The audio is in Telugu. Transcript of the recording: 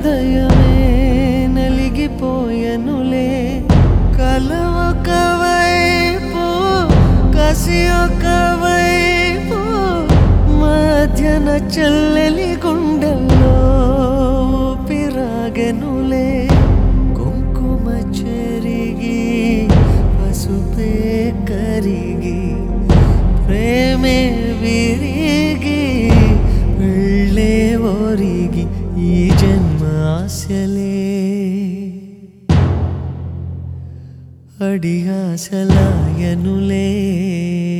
హృదయమే నలిగిపోయనులే కలవ ఒకవైపు కసి ఒకవైపు మధ్యన చెల్లెలి గుండెల్లో ఊపిరాగెనులే కుంకుమ చెరిగి పసుపే కరిగి ప్రేమే విరిగి వెళ్ళే ఒరిగి ఈ జన్మ ఆశలే అడిగాసలాయనులే